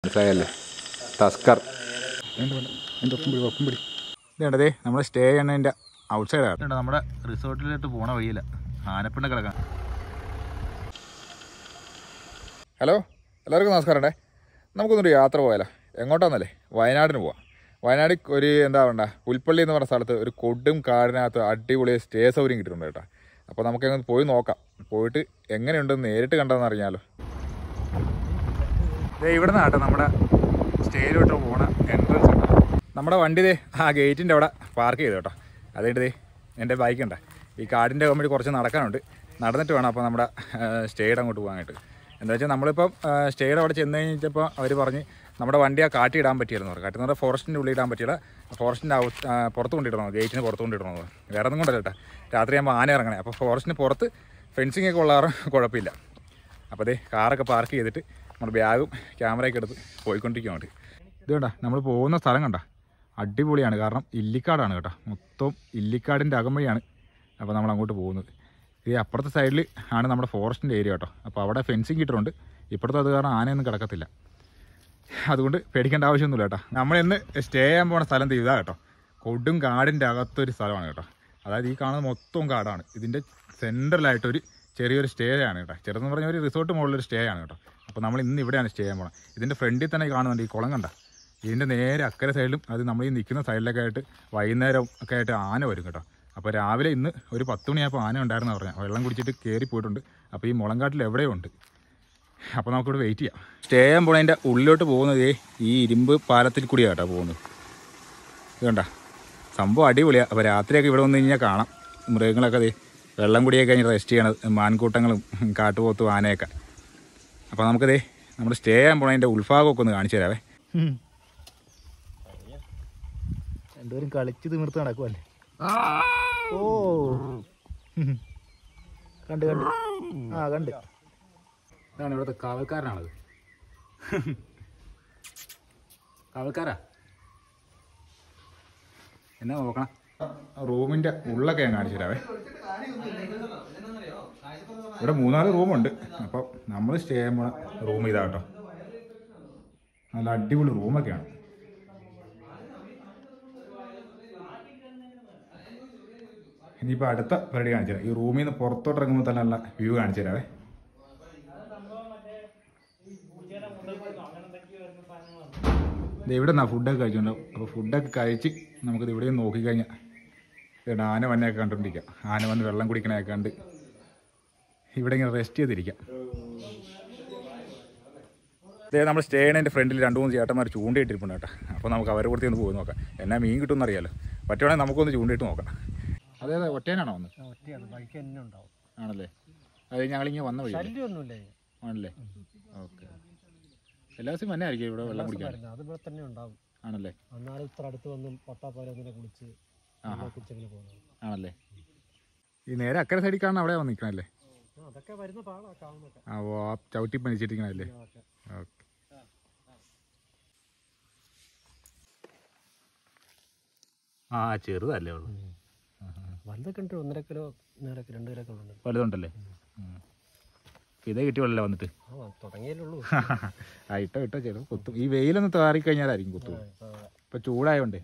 മനസ്സിലായല്ലേ തസ്കർ എൻ്റെ ഒപ്പം പിടി ഒപ്പം പിടി ഇതേണ്ടതേ നമ്മൾ സ്റ്റേ ചെയ്യണതിൻ്റെ ഔട്ട് സൈഡാണ് നമ്മുടെ റിസോർട്ടിലോട്ട് പോണ വഴിയില്ല ആനപ്പിണ്ട കിടക്കാൻ ഹലോ എല്ലാവർക്കും നമസ്കാരമുണ്ടേ നമുക്കൊന്നൊരു യാത്ര പോയാലോ എങ്ങോട്ടാന്നല്ലേ വയനാടിന് പോവാം വയനാട് ഒരു എന്താ വേണ്ട പുൽപ്പള്ളി എന്ന് പറഞ്ഞ സ്ഥലത്ത് ഒരു കൊടും കാടിനകത്ത് അടിപൊളി സ്റ്റേ സൗകര്യം കിട്ടിയിട്ടുണ്ട് കേട്ടോ അപ്പോൾ നമുക്ക് അങ്ങ് പോയി നോക്കാം പോയിട്ട് എങ്ങനെയുണ്ടെന്ന് നേരിട്ട് കണ്ടതെന്ന് അറിയാലോ ദേ ഇവിടെ നിന്നാട്ടോ നമ്മുടെ സ്റ്റേയിലോട്ട് പോണ എൻട്രൻസ് ഉണ്ട് നമ്മുടെ വണ്ടി ദേ ആ ഗേറ്റിൻ്റെ അവിടെ പാർക്ക് ചെയ്തു കേട്ടോ അതായിട്ട് ദേ എൻ്റെ ബൈക്ക് ഉണ്ട് ഈ കാടിൻ്റെ കമ്പനി കുറച്ച് നടക്കാനുണ്ട് നടന്നിട്ട് വേണം അപ്പോൾ നമ്മുടെ സ്റ്റേയുടെ അങ്ങോട്ട് പോകാനായിട്ട് എന്താ വെച്ചാൽ നമ്മളിപ്പം സ്റ്റേയുടെ അവിടെ ചെന്ന് കഴിഞ്ഞപ്പോൾ അവർ പറഞ്ഞ് നമ്മുടെ വണ്ടി ആ കാട്ടി ഇടാൻ പറ്റിയിരുന്നു പറഞ്ഞു കാട്ടി എന്ന് പറഞ്ഞാൽ ഫോറസ്റ്റിൻ്റെ ഉള്ളിൽ ഇടാൻ പറ്റില്ല ഫോറസ്റ്റിൻ്റെ പുറത്ത് കൊണ്ടിടണോ ഗേറ്റിന് പുറത്ത് കൊണ്ടിടണോ വേറെ ഒന്നും കൊണ്ടല്ല കേട്ടോ രാത്രി ആകുമ്പോൾ ആന ഇറങ്ങണേ അപ്പോൾ ഫോറസ്റ്റിന് പുറത്ത് ഫെൻസിങ് ഒക്കെ ഉള്ള കാരണം കുഴപ്പമില്ല അപ്പോൾ അതേ കാറൊക്കെ പാർക്ക് ചെയ്തിട്ട് നമ്മുടെ ബാഗും ക്യാമറയൊക്കെ എടുത്ത് പോയിക്കൊണ്ടിരിക്കുക വേണ്ടി ഇത് കണ്ട നമ്മൾ പോകുന്ന സ്ഥലം കണ്ട അടിപൊളിയാണ് കാരണം ഇല്ലിക്കാടാണ് കേട്ടോ മൊത്തം ഇല്ലിക്കാടിൻ്റെ അകമ്പഴിയാണ് അപ്പോൾ നമ്മൾ അങ്ങോട്ട് പോകുന്നത് ഈ അപ്പുറത്തെ സൈഡിൽ ആണ് നമ്മുടെ ഫോറസ്റ്റിൻ്റെ ഏരിയ കേട്ടോ അപ്പോൾ അവിടെ ഫെൻസിങ് ഇട്ടിട്ടുണ്ട് ഇപ്പുറത്തെ അത് കാരണം ആനയൊന്നും കിടക്കത്തില്ല അതുകൊണ്ട് പേടിക്കേണ്ട ആവശ്യമൊന്നുമില്ല കേട്ടോ നമ്മൾ ഇന്ന് സ്റ്റേ ചെയ്യാൻ പോകുന്ന സ്ഥലം ദേ ഇതാ കേട്ടോ കൊടും കാടിൻ്റെ അകത്തൊരു സ്ഥലമാണ് കേട്ടോ അതായത് ഈ കാണുന്നത് മൊത്തം കാടാണ് ഇതിൻ്റെ സെൻട്രലായിട്ടൊരു ചെറിയൊരു സ്റ്റേ ആണ് കേട്ടോ ചെറുതെന്ന് പറഞ്ഞ ഒരു റിസോർട്ട് മുകളിലൊരു സ്റ്റേ ആണ് കേട്ടോ അപ്പോൾ നമ്മൾ ഇന്ന് ഇവിടെയാണ് സ്റ്റേ ചെയ്യാൻ പോകണം ഇതിൻ്റെ ഫ്രണ്ടിൽ തന്നെ കാണുന്നുണ്ട് ഈ കുളം കണ്ട ഇതിൻ്റെ നേരെ അക്കരെ സൈഡിലും അത് നമ്മൾ ഈ നിൽക്കുന്ന സൈഡിലൊക്കെ ആയിട്ട് വൈകുന്നേരം ഒക്കെ ആയിട്ട് ആന വരും കേട്ടോ അപ്പോൾ രാവിലെ ഇന്ന് ഒരു പത്ത് മണിയായപ്പോൾ ആന ഉണ്ടായിരുന്നു പറഞ്ഞാൽ വെള്ളം കുടിച്ചിട്ട് കയറി പോയിട്ടുണ്ട് അപ്പോൾ ഈ മുളങ്കാട്ടിൽ എവിടെയോ ഉണ്ട് അപ്പോൾ നമുക്കിവിടെ വെയിറ്റ് ചെയ്യാം സ്റ്റേ ചെയ്യാൻ പോണതിൻ്റെ ഉള്ളിലോട്ട് പോകുന്നത് ദേ ഈ ഇരുമ്പ് പാലത്തിൽ കൂടിയാണ് കേട്ടോ പോകുന്നത് ഇത് കണ്ട സംഭവം അടിപൊളിയാണ് അപ്പോൾ രാത്രിയൊക്കെ ഇവിടെ വന്നു കഴിഞ്ഞാൽ കാണാം മൃഗങ്ങളൊക്കെ ദേ വെള്ളം കുടിയൊക്കെ കഴിഞ്ഞ് റെസ്റ്റ് ചെയ്യണത് മാൻകൂട്ടങ്ങളും കാട്ടുപോത്തും ആനയൊക്കെ അപ്പോൾ നമുക്കതേ നമ്മൾ സ്റ്റേ ചെയ്യാൻ പോണതിൻ്റെ ഉത്ഭാഗമൊക്കെ ഒന്ന് കാണിച്ചു തരാവേ രണ്ടുപേരും കളിച്ച് തിമിർത്ത് നടക്കുമല്ലേ ഓ കണ്ട് കണ്ട് ആ കണ്ട് ഇതാണ് ഇവിടുത്തെ കാവൽക്കാരനാണത് കാവൽക്കാരാ എന്നാ നോക്കണം റൂമിൻ്റെ ഉള്ളൊക്കെ ഞാൻ കാണിച്ചു തരാവേ ഇവിടെ മൂന്നാല് റൂമുണ്ട് അപ്പോൾ നമ്മൾ സ്റ്റേ ചെയ്യാൻ പോണ റൂം ഇതാ കേട്ടോ നല്ല അടിപൊളി റൂമൊക്കെയാണ് ഇനിയിപ്പോൾ അടുത്ത പരിപാടി കാണിച്ചു തരാം ഈ റൂമിൽ നിന്ന് പുറത്തോട്ട് ഇറങ്ങുമ്പോൾ തന്നെ നല്ല വ്യൂ കാണിച്ചു തരാവേ ദേ ഇവിടെ നിന്നാ ഫുഡൊക്കെ കഴിച്ചിട്ടുണ്ടാവും അപ്പോൾ ഫുഡൊക്കെ കഴിച്ച് നമുക്കിത് ഇവിടെയും നോക്കിക്കഴിഞ്ഞാൽ ഇവിടെ ആന വന്നെയൊക്കെ കണ്ടുകൊണ്ടിരിക്കാം ആന വന്ന് വെള്ളം കുടിക്കണയൊക്കെ കണ്ട് ഇവിടെ ഇങ്ങനെ റെസ്റ്റ് ചെയ്തിരിക്കാം ഇതേ നമ്മൾ സ്റ്റേ ചെയ്യണതിൻ്റെ ഫ്രണ്ടിൽ രണ്ട് മൂന്ന് ചേട്ടന്മാർ ചൂണ്ടയിട്ടിരിപ്പുണ്ട് കേട്ടോ അപ്പോൾ നമുക്ക് അവരെ കൊടുത്ത് ഒന്ന് പോയി നോക്കാം എന്നാ മീൻ കിട്ടുമെന്ന് അറിയാലോ പറ്റുവാണെങ്കിൽ നമുക്കൊന്ന് ചൂണ്ടയിട്ട് നോക്കാം അതെ അതെ ഒറ്റേനാണോ ഒന്ന് ഒറ്റയാണ് ബൈക്ക് തന്നെ ഉണ്ടാവും ആണല്ലേ അത് ഞങ്ങളിങ്ങനെ വന്ന വഴി ശല്യമൊന്നുമില്ല ആണല്ലേ ഓക്കെ എല്ലാ ദിവസവും തന്നെ ആയിരിക്കും ഇവിടെ വെള്ളം കുടിക്കാൻ അത് ഇവിടെ തന്നെ ഉണ്ടാവും ആണല്ലേ എന്നാലും ഇത്ര അടുത്ത് വന്ന് പട്ടാപ്പാല അങ്ങനെ കുളിച്ച് കുളിച്ചങ്ങനെ പോകുന്നത് ആണല്ലേ ഈ നേരെ അക്കരെ സൈഡിൽ കാണാൻ അവിടെ വന്ന് നിൽക്കണല്ലേ അതൊക്കെ വരുന്ന പാടാ കാണുന്നൊക്കെ ആ ഓ ആ ചവിട്ടി പനിച്ചിട്ടിരിക്കണല്ലേ ഓക്കെ ഓക്കെ ആ ചെറുതല്ലേ ഉള്ളു വലുതൊക്കെ ഉണ്ട് ഒന്നര കിലോ നേരൊക്കെ രണ്ട് കിലോ ഒക്കെ ഉണ്ട് വലുതുണ്ടല്ലേ ഉം. ഇതേ കിട്ടിയല്ലേ വന്നിട്ട് ആ തുടങ്ങിയല്ലേ ഉള്ളൂ ആ ഇട്ടോ ഇട്ടോ ചെറു കുത്തും ഈ വെയിലൊന്ന് താറിക്കഴിഞ്ഞാലായിരിക്കും കുത്തും ഇപ്പൊ ചൂടായോണ്ടേ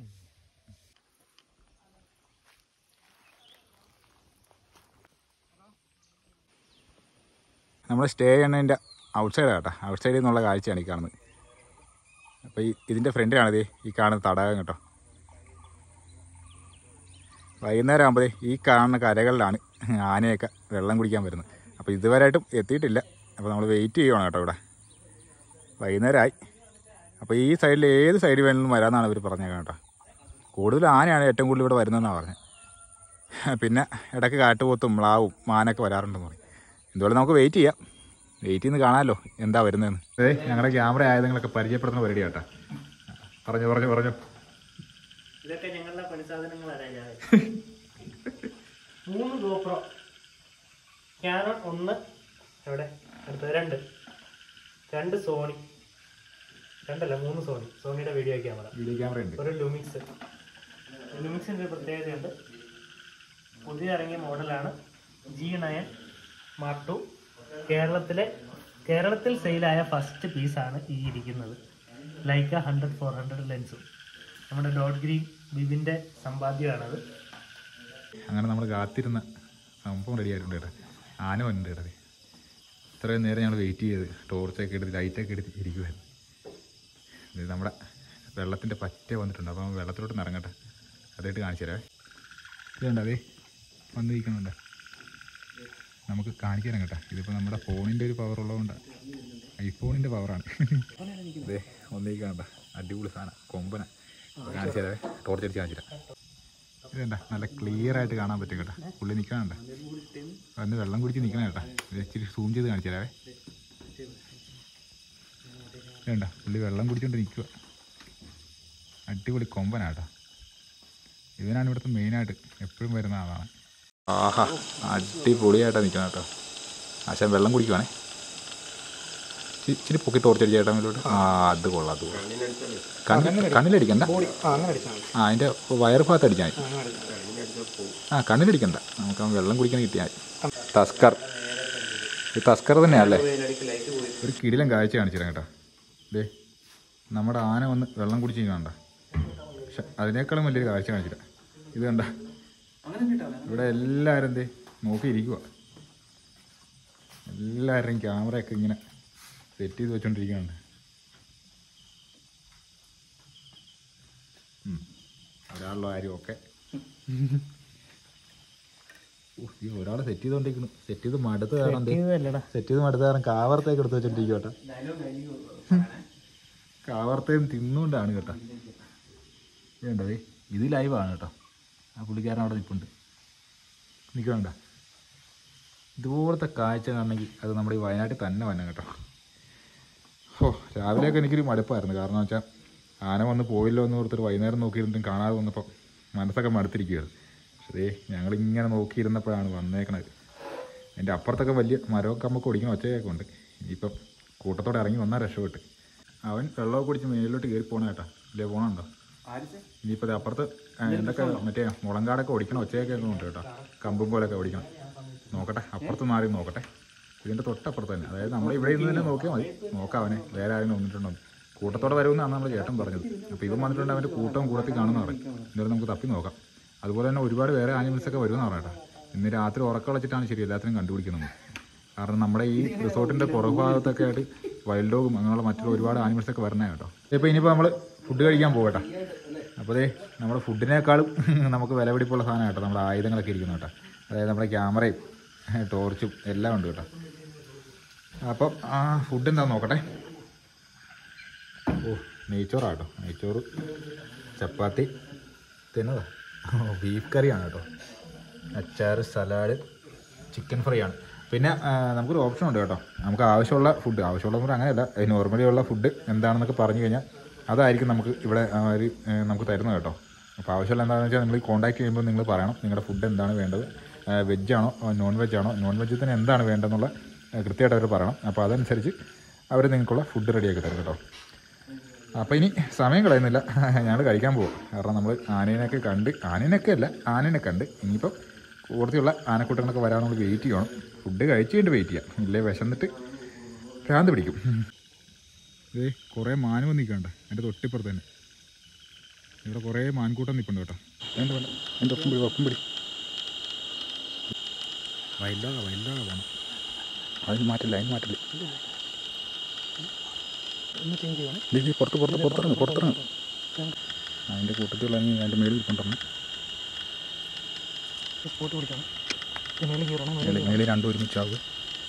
നമ്മൾ സ്റ്റേ ചെയ്യണതിൻ്റെ ഔട്ട് സൈഡാണ് കേട്ടോ ഔട്ട് സൈഡിൽ നിന്നുള്ള കാഴ്ചയാണ് ഈ കാണുന്നത് അപ്പോൾ ഈ ഇതിൻ്റെ ഫ്രണ്ടിലാണിത് ഈ കാണുന്ന തടാകം കേട്ടോ വൈകുന്നേരം ആകുമ്പോൾ ഈ കാണുന്ന കരകളിലാണ് ആനയൊക്കെ വെള്ളം കുടിക്കാൻ വരുന്നത് അപ്പോൾ ഇതുവരെയായിട്ടും എത്തിയിട്ടില്ല അപ്പോൾ നമ്മൾ വെയിറ്റ് ചെയ്യുവാണ് കേട്ടോ ഇവിടെ വൈകുന്നേരമായി അപ്പോൾ ഈ സൈഡിൽ ഏത് സൈഡിൽ വേണമെങ്കിലും വരാമെന്നാണ് ഇവർ പറഞ്ഞേക്കാം കേട്ടോ കൂടുതൽ ആനയാണ് ഏറ്റവും കൂടുതൽ ഇവിടെ വരുന്നതെന്നാണ് പറഞ്ഞത് പിന്നെ ഇടയ്ക്ക് കാട്ടുപോത്തും മ്ലാവും മാനൊക്കെ വരാറുണ്ടെന്ന് പറയും എന്തുകൊണ്ട് നമുക്ക് വെയിറ്റ് ചെയ്യാം വെയിറ്റ് ചെയ്ത് കാണാമല്ലോ എന്താ വരുന്നതെന്ന് അതെ ഞങ്ങളുടെ ക്യാമറ ആയുധങ്ങളൊക്കെ പരിചയപ്പെടുത്തുന്ന പരിപാടി കേട്ടോ പറഞ്ഞു പറഞ്ഞു പറഞ്ഞു ഇതൊക്കെ ഞങ്ങളുടെ പണിസാധനങ്ങളാണ് മൂന്ന് ഗോപ്രോ ക്യാനോൺ ഒന്ന് എവിടെ അടുത്തത് രണ്ട് രണ്ട് സോണി രണ്ടല്ല മൂന്ന് സോണി സോണിയുടെ വീഡിയോ ക്യാമറ വീഡിയോ ക്യാമറ ഉണ്ട് ഒരു ലുമിക്സ് ലുമിക്സിൻ്റെ ഒരു പ്രത്യേകതയുണ്ട് പുതിയ ഇറങ്ങിയ മോഡലാണ് ജി നയൻ മാർക്ക് ടു കേരളത്തിലെ കേരളത്തിൽ സെയിലായ ഫസ്റ്റ് പീസാണ് ഈ ഇരിക്കുന്നത് ലൈക്ക ഹൺഡ്രഡ് ഫോർ ഹൺഡ്രഡ് ലെൻസും നമ്മുടെ ഡോട്ട് ഗ്രീൻ ബിബിൻ്റെ സമ്പാദ്യമാണത് അങ്ങനെ നമ്മൾ കാത്തിരുന്ന സംഭവം റെഡി ആയിട്ടുണ്ട് കേട്ടോ ആന വന്നിട്ടുണ്ട് കേട്ടോ ഇത്രയും നേരം ഞങ്ങൾ വെയിറ്റ് ചെയ്ത് ടോർച്ചൊക്കെ എടുത്ത് ലൈറ്റൊക്കെ എടുത്ത് ഇരിക്കുമായിരുന്നു ഇത് നമ്മുടെ വെള്ളത്തിൻ്റെ പറ്റ വന്നിട്ടുണ്ട് അപ്പോൾ വെള്ളത്തിലോട്ട് ഒന്ന് ഇറങ്ങട്ടെ അതായിട്ട് കാണിച്ചു തരാവേ ഇതുണ്ട് അതേ വന്നിരിക്കുന്നുണ്ട് നമുക്ക് കാണിച്ചു തരാം കേട്ടോ ഇതിപ്പോൾ നമ്മുടെ ഫോണിൻ്റെ ഒരു പവർ ഉള്ളതുകൊണ്ട് ഐഫോണിൻ്റെ പവറാണ് അതെ ഒന്നിരിക്കണ്ട അടിപൊളി സാധനം കൊമ്പന കാണിച്ചു തരാവേ ടോർച്ച് അടിച്ച് കാണിച്ചു തരാം ഇതെന്താ നല്ല ക്ലിയർ ആയിട്ട് കാണാൻ പറ്റും കേട്ടോ പുള്ളി നിൽക്കണണ്ട വന്ന് വെള്ളം കുടിച്ച് നിൽക്കണം കേട്ടോ ഇത് ഇച്ചിരി സൂം ചെയ്ത് കാണിച്ചു തരാവേ വേണ്ട പുള്ളി വെള്ളം കുടിച്ചുകൊണ്ട് നിൽക്കുക അടിപൊളി കൊമ്പനാട്ടോ ഇവനാണ് ഇവിടുത്തെ മെയിനായിട്ട് എപ്പോഴും വരുന്ന ആളാണ് ആഹാ അടിപൊളിയായിട്ടാണ് നിൽക്കണം കേട്ടോ ആശാൻ വെള്ളം കുടിക്കുവാണേ ഇച്ചിരി- ഇച്ചിരി പൊക്കി ടോർച്ച് അടിച്ച ചേട്ടാ മേലോട്ട് ആ അത് കൊള്ളാം അത് കൊള്ളാം കണ്ണിൽ കണ്ണിലടിക്കണ്ട ആ അതിൻ്റെ വയറ് ഭാഗത്ത് അടിച്ചാൽ മതി ആ കണ്ണിലടിക്കണ്ട നമുക്ക് ആ വെള്ളം കുടിക്കാൻ കിട്ടിയാൽ മതി തസ്കർ ഇത് തസ്കർ തന്നെയല്ലേ ഒരു കിടിലം കാഴ്ച കാണിച്ചു തരാം കേട്ടോ ദേ നമ്മുടെ ആന വന്ന് വെള്ളം കുടിച്ച് കണ്ട പക്ഷെ അതിനേക്കാളും വലിയൊരു കാഴ്ച കാണിച്ചില്ല ഇത് കണ്ട ഇവിടെ എല്ലാവരും എന്തേ നോക്കിയിരിക്കുക എല്ലാവരുടെയും ക്യാമറയൊക്കെ ഇങ്ങനെ സെറ്റ് ചെയ്ത് വെച്ചോണ്ടിരിക്കുന്നുണ്ട് ഉം. ഒരാളുള്ള കാര്യം ഒക്കെ ഈ ഒരാൾ സെറ്റ് ചെയ്തോണ്ടിരിക്കുന്നു സെറ്റ് ചെയ്ത് മടുത്ത് കാരണം എന്തേ അല്ലടാ സെറ്റ് ചെയ്ത് മടുത്ത കാരണം കാവർത്തേക്ക് എടുത്ത് വെച്ചോണ്ടിരിക്കും കേട്ടോ കാവർത്തേം തിന്നുകൊണ്ടാണ് കേട്ടോ വേണ്ടത് ഇത് ലൈവാണ് കേട്ടോ ആ പുള്ളിക്കാരൻ അവിടെ നിൽപ്പുണ്ട് നിൽക്കണ്ട ഇതുപോലത്തെ കാഴ്ച കാണണമെങ്കിൽ അത് നമ്മുടെ ഈ വയനാട്ടിൽ തന്നെ വന്നെ കേട്ടോ ഓ രാവിലെയൊക്കെ എനിക്കൊരു മടുപ്പായിരുന്നു കാരണം വെച്ചാൽ ആന വന്ന് പോയില്ലോ എന്ന് ഓർത്തൊരു വൈകുന്നേരം നോക്കിയിരുന്നിട്ടും കാണാതെ വന്നപ്പോൾ മനസ്സൊക്കെ മടുത്തിരിക്കുകയാണ് പക്ഷേ ദേ ഞങ്ങളിങ്ങനെ നോക്കിയിരുന്നപ്പോഴാണ് വന്നേക്കണത് അതിൻ്റെ അപ്പുറത്തൊക്കെ വലിയ മരമൊക്കെ നമുക്ക് ഒടിക്കുന്ന ഒച്ചയൊക്കെ ഉണ്ട് ഇനിയിപ്പം കൂട്ടത്തോടെ ഇറങ്ങി വന്നാൽ രക്ഷപ്പെട്ട് അവൻ വെള്ളമൊക്കെ കുടിച്ച് മേലിലോട്ട് കയറി പോണ കേട്ടാ ഇല്ലേ പോണുണ്ടോ ഇനിയിപ്പോൾ ദേ അപ്പുറത്ത് ആ, എന്തൊക്കെ മറ്റേ മുളങ്കാടൊക്കെ ഒടിക്കണം ഒച്ചയൊക്കെ ഉണ്ട് കേട്ടോ കമ്പും പോലൊക്കെ ഒടിക്കണം നോക്കട്ടെ അപ്പുറത്ത് മാറി നോക്കട്ടെ ഇതിൻ്റെ തൊട്ടപ്പുറത്ത് തന്നെ അതായത് നമ്മൾ ഇവിടെ ഇരുന്ന് തന്നെ നോക്കിയാൽ മതി നോക്കാം അവനെ വേറെ ആരും വന്നിട്ടുണ്ടോ എന്ന്. കൂട്ടത്തോടെ വരുമെന്നാണ് നമ്മൾ ചേട്ടൻ പറഞ്ഞത് അപ്പോൾ ഇവൻ വന്നിട്ടുണ്ട് അവൻ്റെ കൂട്ടവും കൂടത്തിൽ കാണുന്ന പറയും എന്നിട്ട് നമുക്ക് തപ്പി നോക്കാം അതുപോലെ തന്നെ ഒരുപാട് വേറെ ആനിമൽസ് ഒക്കെ വരുമെന്ന് പറഞ്ഞേട്ടാ ഇന്ന് രാത്രി ഉറക്കം വെച്ചിട്ടാണ് ശരി എല്ലാത്തിനും കണ്ടുപിടിക്കുന്നത് കാരണം നമ്മുടെ ഈ റിസോർട്ടിൻ്റെ പുറഭാഗത്തൊക്കെ ആയിട്ട് വൈൽഡ് ഡോഗും അങ്ങനെയുള്ള മറ്റുള്ള ഒരുപാട് ആനിമൽസ് ഒക്കെ വരണേ കേട്ടോ ഇപ്പോൾ ഇനിയിപ്പോൾ നമ്മൾ ഫുഡ് കഴിക്കാൻ പോകട്ടെ അപ്പോൾ ദേ നമ്മുടെ ഫുഡിനേക്കാളും നമുക്ക് വിലപിടിപ്പുള്ള സാധനം കേട്ടോ നമ്മുടെ ആയുധങ്ങളൊക്കെ ഇരിക്കുന്നു കേട്ടോ അതായത് നമ്മുടെ ക്യാമറയും ടോർച്ചും എല്ലാം ഉണ്ട് കേട്ടോ അപ്പം ആ ഫുഡ് എന്താ നോക്കട്ടെ ഓ നെയ്ച്ചോറാണ് കേട്ടോ നെയ്ച്ചോറ് ചപ്പാത്തി തിന്നതാ ബീഫ് കറിയാണ് കേട്ടോ അച്ചാർ സലാഡ് ചിക്കൻ ഫ്രൈ ആണ് പിന്നെ ആ, നമുക്കൊരു ഓപ്ഷൻ ഉണ്ട് കേട്ടോ നമുക്ക് ആവശ്യമുള്ള ഫുഡ് ആവശ്യമുള്ള ഫുഡ് അങ്ങനെയല്ല നോർമലി ഉള്ള ഫുഡ് എന്താണെന്നൊക്കെ പറഞ്ഞു കഴിഞ്ഞാൽ അതായിരിക്കും നമുക്ക് ഇവിടെ ആ, ഒരു ഏ, നമുക്ക് തരുന്നത് കേട്ടോ അപ്പോൾ ആവശ്യമുള്ള എന്താണെന്ന് വെച്ചാൽ നിങ്ങൾ കോൺടാക്ട് ചെയ്യുമ്പോൾ നിങ്ങൾ പറയണം നിങ്ങളുടെ ഫുഡ് എന്താണ് വേണ്ടത് വെജ് ആണോ നോൺ വെജ് ആണോ നോൺ വെജിൽ തന്നെ എന്താണ് വേണ്ടതെന്നുള്ള ആ, കൃത്യമായിട്ട് അവർ പറയണം അപ്പോൾ അതനുസരിച്ച് അവർ നിങ്ങൾക്കുള്ള ഫുഡ് റെഡിയാക്കി തരും കേട്ടോ അപ്പോൾ ഇനി സമയം കളയുന്നില്ല ഞങ്ങൾ കഴിക്കാൻ പോകും കാരണം നമ്മൾ ആനേനെയൊക്കെ കണ്ട് ആനേനൊക്കെ അല്ല ആനേനെ കണ്ട് ഇനിയിപ്പം കൂടുതലുള്ള ആനക്കൂട്ടങ്ങളൊക്കെ വരാൻ നമ്മൾ വെയിറ്റ് ചെയ്യണം ഫുഡ് കഴിച്ച് കഴിഞ്ഞിട്ട് വെയിറ്റ് ചെയ്യാം ഇല്ലേ വിശന്നിട്ട് ഭ്രാന്ത് പിടിക്കും ഏ കുറേ മാന് വന്ന് നിൽക്കണ്ട എൻ്റെ തൊട്ടിപ്പുറത്ത് തന്നെ ഇവിടെ കുറേ മാൻകൂട്ടം നിൽപ്പുണ്ട് കേട്ടോ വേണ്ട വേണ്ട എൻ്റെ ഒപ്പം പിടി ഒപ്പം പിടി വൈൽഡാകാ വൈൽഡാകാ പോകണം അതിന് മാറ്റില്ല അതിന് മാറ്റില്ല ദേ, ദേ, പുറത്ത് പുറത്ത് പുറത്തിറങ്ങ് പുറത്തിറങ്ങ് അതിൻ്റെ കൂട്ടത്തിലുള്ള അതിൻ്റെ മേളിൽ കൊണ്ടുവരണം ഫോട്ടോ പിടിക്കണം പിന്നെ കീറണം മേളിൽ മേളിൽ രണ്ടും ഒരുമിച്ചാവുക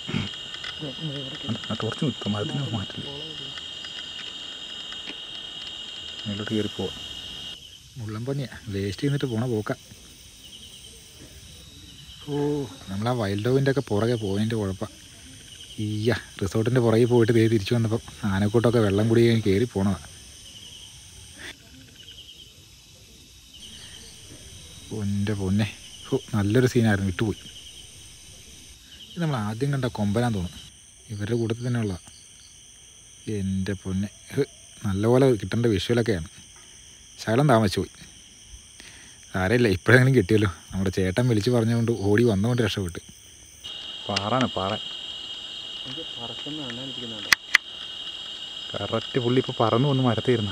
ആ ടോർച്ച് നിൽക്കും മരത്തിന് മാറ്റില്ല മേലോട്ട് കയറി പോവാം മുള്ളം പന്നിയാ വേസ്റ്റ് ചെയ്തിട്ട് പോണ പോക്ക ഓ നമ്മൾ ആ വൈൽഡ് ഡോഗിൻ്റെ ഒക്കെ പുറകെ പോയതിൻ്റെ കുഴപ്പം ഈയ്യ റിസോർട്ടിൻ്റെ പുറകെ പോയിട്ട് ദേ തിരിച്ചു വന്നപ്പോൾ ആനക്കൂട്ടമൊക്കെ വെള്ളം കുടി കഴിഞ്ഞ് കയറി പോണതാ എൻ്റെ പൊന്നെ ഓ നല്ലൊരു സീനായിരുന്നു വിട്ടുപോയി ഇത് നമ്മൾ ആദ്യം കണ്ട കൊമ്പനാൻ തോന്നുന്നു ഇവരുടെ കൂട്ടത്തിൽ തന്നെയുള്ള എൻ്റെ പൊന്നെ ഹ്, നല്ലപോലെ കിട്ടേണ്ട വിഷ്വലൊക്കെയാണ് ശകലം താമസിച്ചു പോയി ആരല്ല ഇപ്പോഴെങ്കിലും കിട്ടിയല്ലോ നമ്മുടെ ചേട്ടൻ വിളിച്ച് പറഞ്ഞുകൊണ്ട് ഓടി വന്നുകൊണ്ട് രക്ഷപ്പെട്ട് പാറാണ് പാറ പറക്കുന്ന എണ്ണ ഇരിക്കുന്നുണ്ടോ കറക്റ്റ് പുള്ളി ഇപ്പോൾ പറന്നു വന്ന് മരത്തിരുന്ന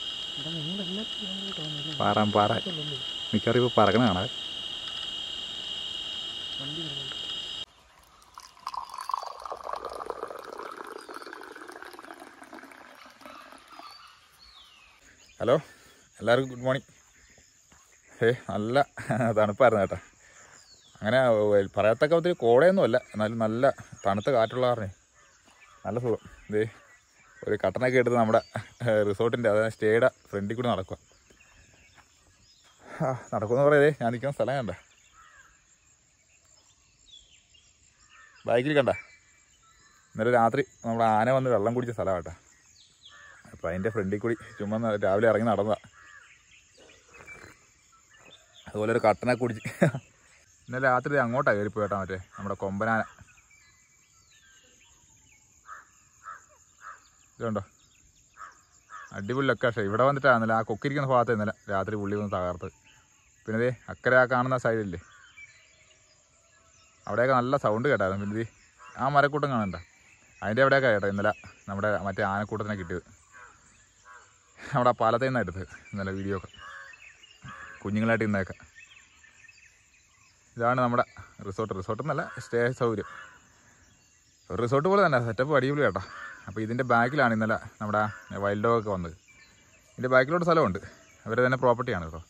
പാറാൻ പാറ മിക്കവാറും ഇപ്പോൾ പറക്കണ കാണാൻ ഹലോ എല്ലാവർക്കും ഗുഡ് മോർണിംഗ് ഏ നല്ല തണുപ്പായിരുന്നു കേട്ടോ അങ്ങനെ വ- പറയത്തക്ക ഒത്തിരി കോടയൊന്നുമല്ല എന്നാലും നല്ല തണുത്ത കാറ്റുള്ള കാരണേ നല്ല സുഖം ഇതേ ഒരു കട്ടനൊക്കെ എടുത്ത് നമ്മുടെ റിസോർട്ടിൻ്റെ അതായത് സ്റ്റേയുടെ ഫ്രണ്ടിൽ കൂടി നടക്കുക ആ നടക്കുമെന്ന് പറയതേ ഞാൻ നിൽക്കുന്ന സ്ഥലം കണ്ട ബൈക്കിൽ കണ്ട ഇന്നലെ രാത്രി നമ്മുടെ ആന വന്ന് വെള്ളം കുടിച്ച സ്ഥലമാണ് കേട്ടോ അപ്പോൾ അതിൻ്റെ ഫ്രണ്ടിൽ കൂടി ചുമ്മാ ഒന്ന് രാവിലെ ഇറങ്ങി നടന്നതാ അതുപോലെ ഒരു കട്ടനൊക്കെ കുടിച്ച് ഇന്നലെ രാത്രി അങ്ങോട്ടാണ് കയറിപ്പോയി കേട്ടോ മറ്റേ നമ്മുടെ കൊമ്പനാന ഇതുണ്ടോ അടിപൊളി ലൊക്കേഷൻ ഇവിടെ വന്നിട്ടാണ് ഇന്നലെ ആ കൊക്കിരിക്കുന്ന ഭാഗത്ത് ഇന്നലെ രാത്രി പുള്ളി വന്ന് തകർത്ത് പിന്നെ ദേ അക്കരെ ആ കാണുന്ന സൈഡില്ലേ അവിടെയൊക്കെ നല്ല സൗണ്ട് കേട്ടായിരുന്നു പിന്നെ ദേ ആ മരക്കൂട്ടം കാണണ്ട അതിൻ്റെ അവിടെയൊക്കെ കേട്ടോ ഇന്നലെ നമ്മുടെ മറ്റേ ആനക്കൂട്ടത്തിനെ കിട്ടിയത് അവിടെ ആ പാലത്തിൽ നിന്നാണ് എടുത്തത് ഇന്നലെ വീഡിയോ ഒക്കെ കുഞ്ഞുങ്ങളായിട്ട് ഇന്നേക്കെ ഇതാണ് നമ്മുടെ റിസോർട്ട് റിസോർട്ട് എന്നല്ല സ്റ്റേ സൗകര്യം ഒരു റിസോർട്ട് പോലെ തന്നെ സെറ്റപ്പ് അടിപൊളി കേട്ടോ അപ്പോൾ ഇതിൻ്റെ ബാക്കിലാണ് ഇന്നലെ നമ്മുടെ വൈൽഡ് ഡോഗ് ഒക്കെ വന്നത് ഇതിൻ്റെ ബാക്കിലോട്ട് സ്ഥലമുണ്ട് അവരെ തന്നെ പ്രോപ്പർട്ടിയാണ് കേട്ടോ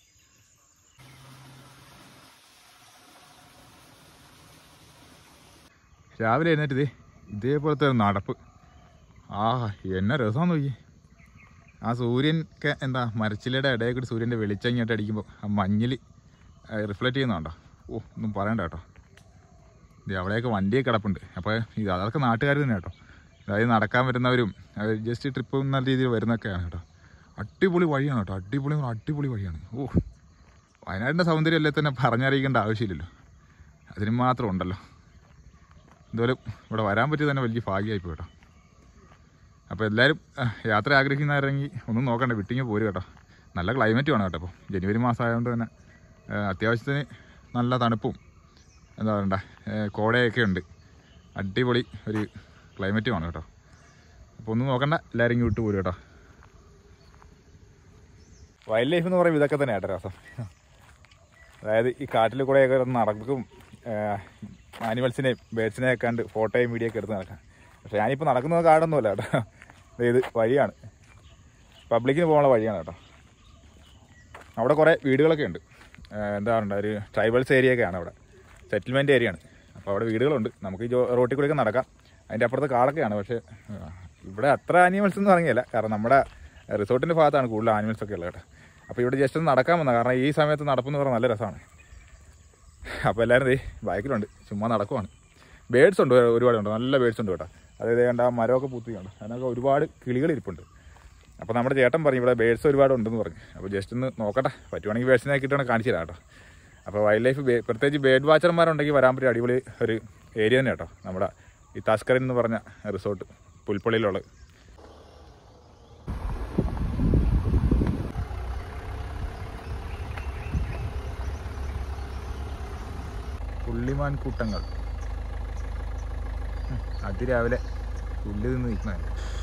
രാവിലെ എഴുന്നേറ്റ് ഇതേ ഇതേപോലത്തെ ഒരു നടപ്പ് ആ എന്നെ രസം നോക്കി ആ സൂര്യൻ ഒക്കെ എന്താ മരച്ചിലയുടെ ഇടയിൽ കൂടി സൂര്യൻ്റെ വെളിച്ചം ഇങ്ങോട്ട് അടിക്കുമ്പോൾ ആ മഞ്ഞിൽ റിഫ്ലക്റ്റ് ചെയ്യുന്നുണ്ടോ ഓ ഒന്നും പറയണ്ട കേട്ടോ ഇത് അവിടെയൊക്കെ വണ്ടിയൊക്കെ കിടപ്പുണ്ട് അപ്പോൾ ഇത് അതൊക്കെ നാട്ടുകാർ തന്നെ കേട്ടോ അതായത് നടക്കാൻ വരുന്നവരും അവർ ജസ്റ്റ് ട്രിപ്പ് എന്ന രീതിയിൽ വരുന്നൊക്കെയാണ് കേട്ടോ അടിപൊളി വഴിയാണ് കേട്ടോ അടിപൊളി എന്ന് പറഞ്ഞാൽ അടിപൊളി വഴിയാണ് ഓ വയനാടിൻ്റെ സൗന്ദര്യം അല്ലേ തന്നെ പറഞ്ഞറിയിക്കേണ്ട ആവശ്യമില്ലല്ലോ അതിന് മാത്രം ഉണ്ടല്ലോ എന്തായാലും ഇവിടെ വരാൻ പറ്റിയത് തന്നെ വലിയ ഭാഗ്യമായിപ്പോയി കേട്ടോ അപ്പോൾ എല്ലാവരും അഹ്, യാത്ര ആഗ്രഹിക്കുന്നവരെങ്കിൽ ഒന്നും നോക്കണ്ട വിട്ടിങ്ങ് പോരും കേട്ടോ നല്ല ക്ലൈമറ്റും ആണ് കേട്ടോ ഇപ്പോൾ ജനുവരി മാസം ആയതുകൊണ്ട് തന്നെ അഹ്, അത്യാവശ്യത്തിന് നല്ല തണുപ്പും എന്താ പറയണ്ട ഏഹ്, കോടയൊക്കെ ഉണ്ട് അടിപൊളി ഒരു ക്ലൈമറ്റുമാണ് കേട്ടോ അപ്പോൾ ഒന്നും നോക്കണ്ട എല്ലാവരും ഇങ്ങ് വിട്ടു പോരും കേട്ടോ വൈൽഡ് ലൈഫ് എന്ന് പറയുമ്പോൾ ഇതൊക്കെ തന്നെ കേട്ടോ രസം അതായത് ഈ കാട്ടിൽ കൂടെയൊക്കെ ഒന്ന് നടക്കും ആനിമൽസിനെയും ബേഡ്സിനെയും ഒക്കെ കണ്ട് ഫോട്ടോയും വീഡിയോ ഒക്കെ എടുത്ത് നടക്കാം പക്ഷേ ഞാനിപ്പോൾ നടക്കുന്നത് കാടൊന്നുമല്ല കേട്ടോ ദേ ഇത് വഴിയാണ് പബ്ലിക്കിന് പോകാനുള്ള വഴിയാണ് കേട്ടോ അവിടെ കുറേ വീടുകളൊക്കെ ഉണ്ട് ഏഹ് എന്താ പറയുക ഒരു ട്രൈബൽസ് ഏരിയ ഒക്കെയാണ് അവിടെ സെറ്റിൽമെൻറ്റ് ഏരിയ ആണ് അപ്പോൾ അവിടെ വീടുകളുണ്ട് നമുക്ക് ഈ ജോ- റോട്ടിൽ കൂടെയൊക്കെ നടക്കാം അതിൻ്റെ അപ്പുറത്ത് കാടൊക്കെയാണ് പക്ഷേ ഏഹ് ഇവിടെ അത്ര ആനിമൽസ് ഒന്നും ഇറങ്ങിയല്ല കാരണം നമ്മുടെ റിസോർട്ടിൻ്റെ ഭാഗത്താണ് കൂടുതൽ ആനിമൽസ് ഒക്കെ ഉള്ളത് കേട്ടോ അപ്പോൾ ഇവിടെ ജസ്റ്റ് ഒന്ന് നടക്കാൻ വന്നത് കാരണം ഈ സമയത്ത് നടപ്പെന്ന് പറഞ്ഞാൽ നല്ല രസമാണ് അപ്പോൾ എല്ലാവരും ദേ ബൈക്കിലുണ്ട് ചുമ്മാ നടക്കുവാണ് ബേഡ്സ് ഉണ്ട് ഒരുപാടുണ്ട് നല്ല ബേഡ്സ് ഉണ്ട് കേട്ടോ അതായത് കണ്ട ആ മരമൊക്കെ പൂത്തിയുണ്ട് അതിനൊക്കെ ഒരുപാട് കിളികൾ ഇരിപ്പുണ്ട് അപ്പോൾ നമ്മുടെ ചേട്ടൻ പറഞ്ഞു ഇവിടെ ബേഡ്സ് ഒരുപാട് ഉണ്ടെന്ന് പറഞ്ഞു അപ്പോൾ ജസ്റ്റ് ഒന്ന് നോക്കട്ടെ പറ്റുവാണെങ്കിൽ ബേഡ്സിനെ കിട്ടുവാണെങ്കിൽ കാണിച്ചു തരാം കേട്ടോ അപ്പോൾ വൈൽഡ് ലൈഫ് ബേ- പ്രത്യേകിച്ച് ബേഡ് വാച്ചർമാരുണ്ടെങ്കിൽ വരാൻ പറ്റിയ അടിപൊളി ഒരു ഏരിയ തന്നെ കേട്ടോ നമ്മുടെ ഈ തസ്കരൻ എന്ന് പറഞ്ഞ റിസോർട്ട് പുൽപ്പള്ളിയിലുള്ളത് പുള്ളിമാൻ കൂട്ടങ്ങൾ ഉം, അതിരാവിലെ പുല്ല് നിന്ന് നിൽക്കുന്ന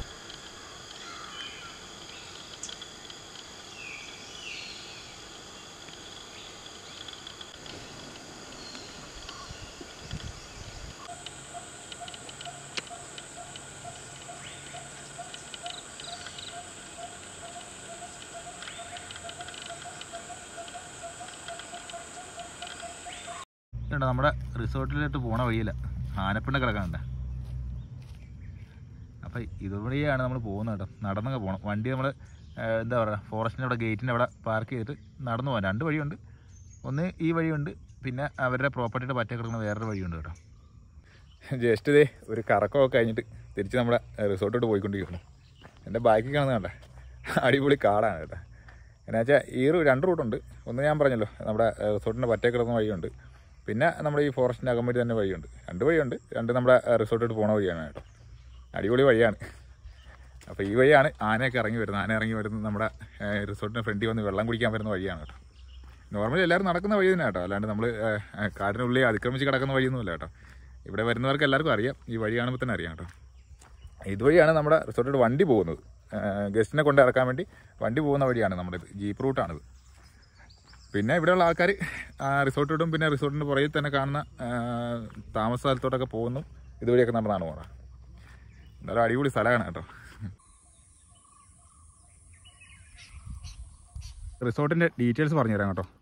ഇതുണ്ട് നമ്മുടെ റിസോർട്ടിലോട്ട് പോണ വഴിയില്ല ആനപ്പിണ്ട കിടക്കാനുണ്ട് അപ്പം ഇതുവഴിയാണ് നമ്മൾ പോകുന്നത് കേട്ടോ നടന്നൊക്കെ പോകണം വണ്ടി നമ്മൾ എന്താ പറയുക ഫോറസ്റ്റിൻ്റെ അവിടെ ഗേറ്റിൻ്റെ അവിടെ പാർക്ക് ചെയ്തിട്ട് നടന്നു പോകാം രണ്ട് വഴിയുണ്ട് ഒന്ന് ഈ വഴിയുണ്ട് പിന്നെ അവരുടെ പ്രോപ്പർട്ടിയുടെ പറ്റ കിടക്കുന്ന വേറൊരു വഴിയുണ്ട് കേട്ടോ ജസ്റ്റ് ഇതേ ഒരു കറക്കമൊക്കെ കഴിഞ്ഞിട്ട് തിരിച്ച് നമ്മുടെ റിസോർട്ടോട്ട് പോയിക്കൊണ്ടിരിക്കുന്നു എൻ്റെ ബാക്കിൽ കാണുന്ന കണ്ട അടിപൊളി കാടാണ് കേട്ടോ എന്നാ വെച്ചാൽ ഈ ഒരു രണ്ട് റൂട്ടുണ്ട് ഒന്ന് ഞാൻ പറഞ്ഞല്ലോ നമ്മുടെ റിസോർട്ടിൻ്റെ പറ്റേ കിടക്കുന്ന വഴിയുണ്ട് പിന്നെ നമ്മുടെ ഈ ഫോറസ്റ്റിൻ്റെ അകമ്പടി തന്നെ വഴിയുണ്ട് രണ്ട് വഴിയുണ്ട് രണ്ട് നമ്മുടെ റിസോർട്ടോട്ട് പോണ വഴിയാണ് കേട്ടോ അടിപൊളി വഴിയാണ് അപ്പോൾ ഈ വഴിയാണ് ആനയൊക്കെ ഇറങ്ങി വരുന്നത് ആന ഇറങ്ങി വരുന്നത് നമ്മുടെ റിസോർട്ടിന് ഫ്രണ്ടിൽ വന്ന് വെള്ളം കുടിക്കാൻ വരുന്ന വഴിയാണ് കേട്ടോ നോർമലി എല്ലാവരും നടക്കുന്ന വഴി തന്നെ കേട്ടോ അല്ലാണ്ട് നമ്മൾ കാടിനുള്ളിൽ അതിക്രമിച്ച് കിടക്കുന്ന വഴിയൊന്നുമില്ല കേട്ടോ ഇവിടെ വരുന്നവർക്ക് എല്ലാവർക്കും അറിയാം ഈ വഴി കാണുമ്പോൾ തന്നെ അറിയാം കേട്ടോ ഇതുവഴിയാണ് നമ്മുടെ റിസോർട്ടിൽ വണ്ടി പോകുന്നത് ഗസ്റ്റിനെ കൊണ്ട് ഇറക്കാൻ വേണ്ടി വണ്ടി പോകുന്ന വഴിയാണ് നമ്മുടെ ഇത് ജീപ്പ് റൂട്ടാണിത് പിന്നെ ഇവിടെയുള്ള ആൾക്കാർ റിസോർട്ടിടും പിന്നെ റിസോർട്ടിൻ്റെ പുറകിൽ തന്നെ കാണുന്ന ആ, താമസ സ്ഥലത്തോട്ടൊക്കെ പോകുന്നു ഇതുവഴിയൊക്കെ നടന്നാണ് പോകണം എന്തായാലും അടിപൊളി സ്ഥലമാണ് കേട്ടോ റിസോർട്ടിൻ്റെ ഡീറ്റെയിൽസ് പറഞ്ഞു തരാം കേട്ടോ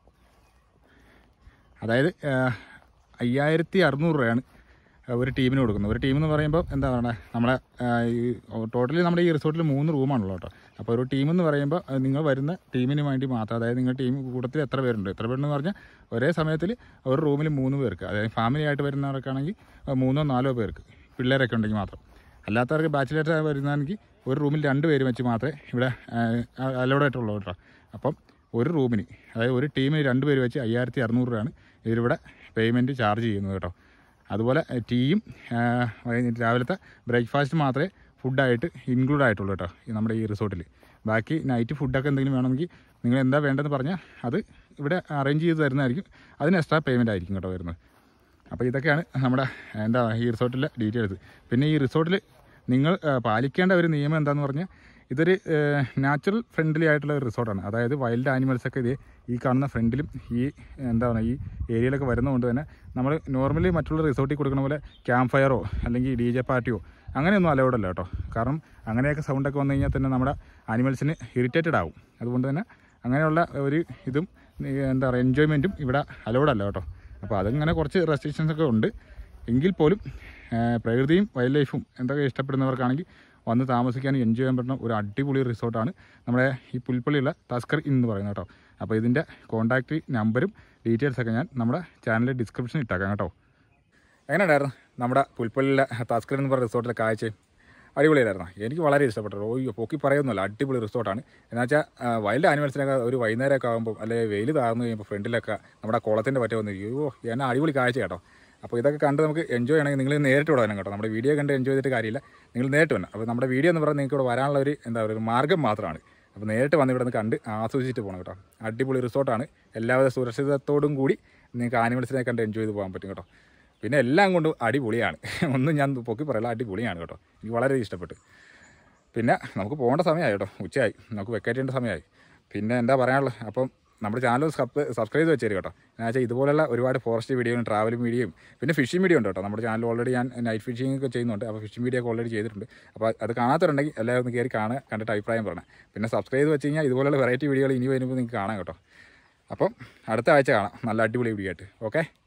അതായത് ആ, അയ്യായിരത്തി അറുന്നൂറ് രൂപയാണ് ഒരു ടീമിന് കൊടുക്കുന്നത് ഒരു ടീം എന്ന് പറയുമ്പോൾ എന്താ പറയുക നമ്മളെ ആ, ഈ ടോട്ടലി നമ്മുടെ ഈ റിസോർട്ടിൽ മൂന്ന് റൂമാണല്ലോ കേട്ടോ അപ്പോൾ ഒരു ടീം എന്ന് പറയുമ്പോൾ അത് നിങ്ങൾ വരുന്ന ടീമിന് വേണ്ടി മാത്രം അതായത് നിങ്ങൾ ടീം കൂട്ടത്തിൽ എത്ര പേരുണ്ട് എത്ര പേരുണ്ടെന്ന് പറഞ്ഞാൽ ഒരേ സമയത്തിൽ ഒരു റൂമിൽ മൂന്ന് പേർക്ക് അതായത് ഫാമിലി ആയിട്ട് വരുന്നവർക്കാണെങ്കിൽ ആ, മൂന്നോ നാലോ പേർക്ക് പിള്ളേരൊക്കെ ഉണ്ടെങ്കിൽ മാത്രം അല്ലാത്തവർക്ക് ബാച്ചിലേഴ്സ് വരുന്നതാണെങ്കിൽ ഒരു റൂമിൽ രണ്ട് പേര് വെച്ച് മാത്രമേ ഇവിടെ അലൗഡ് ആയിട്ടുള്ളൂ കേട്ടോ അപ്പം ഒരു റൂമിന് അതായത് ഒരു ടീമിന് രണ്ട് പേര് വെച്ച് അയ്യായിരത്തി അറുന്നൂറ് രൂപയാണ് ഇതിലിവിടെ പേയ്മെൻറ്റ് ചാർജ് ചെയ്യുന്നത് കേട്ടോ അതുപോലെ ഏഹ്, ടീയും ഏഹ്, വൈകുന്നേരം രാവിലത്തെ ബ്രേക്ക്ഫാസ്റ്റ് മാത്രമേ ഫുഡായിട്ട് ഇൻക്ലൂഡ് ആയിട്ടുള്ളൂ കേട്ടോ ഈ നമ്മുടെ ഈ റിസോർട്ടിൽ ബാക്കി നൈറ്റ് ഫുഡൊക്കെ എന്തെങ്കിലും വേണമെങ്കിൽ നിങ്ങൾ എന്താ വേണ്ടതെന്ന് പറഞ്ഞാൽ അത് ഇവിടെ അറേഞ്ച് ചെയ്ത് തരുന്നതായിരിക്കും അതിന് എക്സ്ട്രാ പേയ്മെൻ്റ് ആയിരിക്കും കേട്ടോ വരുന്നത് അപ്പോൾ ഇതൊക്കെയാണ് നമ്മുടെ എന്താ ഈ റിസോർട്ടിലെ ഡീറ്റെയിൽസ് പിന്നെ ഈ റിസോർട്ടിൽ നിങ്ങൾ ആ, പാലിക്കേണ്ട ഒരു നിയമം എന്താണെന്ന് പറഞ്ഞാൽ ഇതൊരു നാച്ചുറൽ ഫ്രണ്ട്ലി ആയിട്ടുള്ള ഒരു റിസോർട്ടാണ് അതായത് വൈൽഡ് ആനിമൽസൊക്കെ ഇത് ഈ കാണുന്ന ഫ്രണ്ടിലും ഈ എന്താ പറയുക ഈ ഏരിയയിലൊക്കെ വരുന്നതുകൊണ്ട് തന്നെ നമ്മൾ നോർമലി മറ്റുള്ള റിസോർട്ടിൽ കൊടുക്കുന്ന പോലെ ക്യാമ്പ് ഫയറോ അല്ലെങ്കിൽ ഡി ജെ പാർട്ടിയോ അങ്ങനെയൊന്നും അലൗഡ് അല്ല കേട്ടോ കാരണം അങ്ങനെയൊക്കെ സൗണ്ടൊക്കെ വന്നു കഴിഞ്ഞാൽ തന്നെ നമ്മുടെ ആനിമൽസിന് ഇറിറ്റേറ്റഡ് ആവും അതുകൊണ്ട് തന്നെ അങ്ങനെയുള്ള ഒരു ഇതും ഈ എന്താ പറയുക എൻജോയ്മെൻറ്റും ഇവിടെ അലൗഡ് അല്ല കേട്ടോ അപ്പോൾ അതങ്ങനെ കുറച്ച് റെസ്ട്രിക്ഷൻസ് ഒക്കെ ഉണ്ട് എങ്കിൽ പോലും ആ, പ്രകൃതിയും വൈൽഡ് ലൈഫും എന്തൊക്കെ ഇഷ്ടപ്പെടുന്നവർക്കാണെങ്കിൽ വന്ന് താമസിക്കാനും എൻജോയ് ചെയ്യാൻ പറ്റുന്ന ഒരു അടിപൊളി റിസോർട്ടാണ് നമ്മുടെ ഈ പുൽപ്പള്ളിയുള്ള തസ്കർ ഇൻ എന്ന് പറയുന്നത് കേട്ടോ അപ്പോൾ ഇതിൻ്റെ കോൺടാക്റ്റ് നമ്പരും ഡീറ്റെയിൽസൊക്കെ ഞാൻ നമ്മുടെ ചാനലിൽ ഡിസ്ക്രിപ്ഷനിൽ ഇട്ടേക്കാം കേട്ടോ എങ്ങനെ ഉണ്ടായിരുന്നു നമ്മുടെ പുൽപ്പള്ളിയിലെ തസ്കർ എന്ന് പറയുന്ന റിസോർട്ടിലെ കാഴ്ചയും അടിപൊളിയായിരുന്നു എനിക്ക് വളരെ ഇഷ്ടപ്പെട്ടു ഓയ്യോ പൊക്കി പറയുന്നില്ല അടിപൊളി റിസോർട്ടാണ് എന്ന് വെച്ചാൽ വൈൽഡ് ആനിമൽസിനൊക്കെ ഒരു വൈകുന്നേരമൊക്കെ ആകുമ്പോൾ അല്ലെങ്കിൽ വെയിൽ താഴ്ന്നു കഴിയുമ്പോൾ ഫ്രണ്ടിലൊക്കെ നമ്മുടെ കുളത്തിൻ്റെ പറ്റ വന്ന് അയ്യോ എന്നാ അടിപൊളി കാഴ്ച കേട്ടോ അപ്പോൾ ഇതൊക്കെ കണ്ട് നമുക്ക് എൻജോയ് ചെയ്യണമെങ്കിൽ നിങ്ങൾ നേരിട്ട് ഇവിടെ വരണം കേട്ടോ നമ്മുടെ വീഡിയോ കണ്ട് എൻജോയ് ചെയ്തിട്ട് കാര്യമില്ല നിങ്ങൾ നേരിട്ട് വരണം അപ്പോൾ നമ്മുടെ വീഡിയോ എന്ന് പറഞ്ഞാൽ നിങ്ങൾക്ക് ഇവിടെ വരാനുള്ള ഒരു എന്താ പറയുക ഒരു മാർഗ്ഗം മാത്രമാണ് അപ്പോൾ നേരിട്ട് വന്ന് ഇവിടെ നിന്ന് കണ്ട് ആസ്വദിച്ചിട്ട് പോകണം കേട്ടോ അടിപൊളി റിസോർട്ടാണ് എല്ലാവിധ സുരക്ഷിതത്തോടും കൂടി നിങ്ങൾക്ക് ആനിമൽസിനെ കണ്ട് എൻജോയ് ചെയ്ത് പോകാൻ പറ്റും കേട്ടോ പിന്നെ എല്ലാം കൊണ്ടും അടിപൊളിയാണ് ഒന്നും ഞാൻ പൊക്കി പറയില്ല അടിപൊളിയാണ് കേട്ടോ എനിക്ക് വളരെ ഇഷ്ടപ്പെട്ടു പിന്നെ നമുക്ക് പോകേണ്ട സമയമായി കേട്ടോ ഉച്ചയായി നമുക്ക് വെക്കേറ്റ് ചെയ്യേണ്ട സമയമായി പിന്നെ എന്താ പറയാനുള്ളത് അപ്പം നമ്മുടെ ചാനൽ സബ്സ്ക്രൈബ് ചെയ്ത് വെച്ചേരും കേട്ടോ എന്ന് വെച്ചാൽ ഇതുപോലുള്ള ഒരുപാട് ഫോറസ്റ്റ് വീഡിയോയും ട്രാവലിംഗ് വീഡിയോയും പിന്നെ ഫിഷിംഗ് വീഡിയോ ഉണ്ട് കേട്ടോ നമ്മുടെ ചാനൽ ഓൾറെഡി ഞാൻ നൈറ്റ് ഫിഷിംഗ് ഒക്കെ ചെയ്യുന്നുണ്ട് അപ്പോൾ ഫിഷിംഗ് വീഡിയോ ഒക്കെ ഓൾറെഡി ചെയ്തിട്ടുണ്ട് അപ്പോൾ അത് കാണാത്തവരുണ്ടെങ്കിൽ എല്ലാവരും ഒന്ന് കയറി കാണുക കണ്ടിട്ട് അഭിപ്രായം പറയണം പിന്നെ സബ്സ്ക്രൈബ് ചെയ്ത് വെച്ച് കഴിഞ്ഞാൽ ഇതുപോലുള്ള വെറൈറ്റി വീഡിയോകൾ ഇനി വരുമ്പോൾ നിങ്ങൾക്ക് കാണാം കേട്ടോ അപ്പം അടുത്ത ആഴ്ച കാണാം നല്ല അടിപൊളി വീഡിയോ ആയിട്ട് ഓക്കെ